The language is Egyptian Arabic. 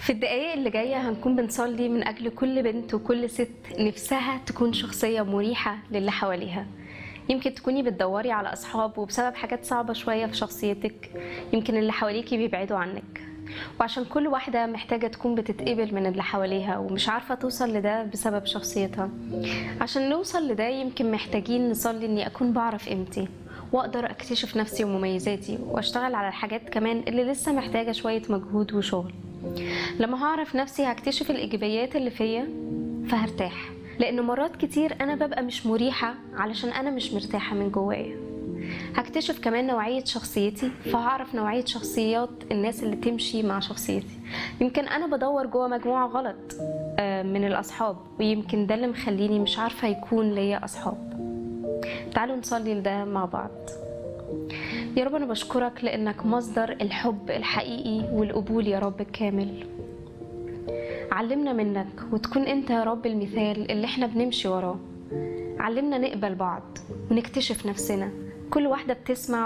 في الدقايق اللي جاية هنكون بنصلي من أجل كل بنت وكل ست نفسها تكون شخصية مريحة للي حواليها يمكن تكوني بتدوري على أصحاب وبسبب حاجات صعبة شوية في شخصيتك يمكن اللي حواليكي بيبعدوا عنك وعشان كل واحدة محتاجة تكون بتتقبل من اللي حواليها ومش عارفة توصل لده بسبب شخصيتها عشان نوصل لده يمكن محتاجين نصلي إني أكون بعرف قيمتي وأقدر أكتشف نفسي ومميزاتي وأشتغل على الحاجات كمان اللي لسه محتاجة شوية مجهود وشغل لما هعرف نفسي هكتشف الإيجابيات اللي فيا فهرتاح لأن مرات كتير أنا ببقى مش مريحة علشان أنا مش مرتاحة من جوايا هكتشف كمان نوعية شخصيتي فهعرف نوعية شخصيات الناس اللي تمشي مع شخصيتي يمكن أنا بدور جوا مجموعة غلط آه، من الأصحاب ويمكن ده اللي مخليني مش عارفة يكون ليا أصحاب تعالوا نصلي لده مع بعض يا رب أنا بشكرك لأنك مصدر الحب الحقيقي والقبول يا رب الكامل علمنا منك وتكون أنت يا رب المثال اللي احنا بنمشي وراه علمنا نقبل بعض ونكتشف نفسنا كل واحدة بتسمع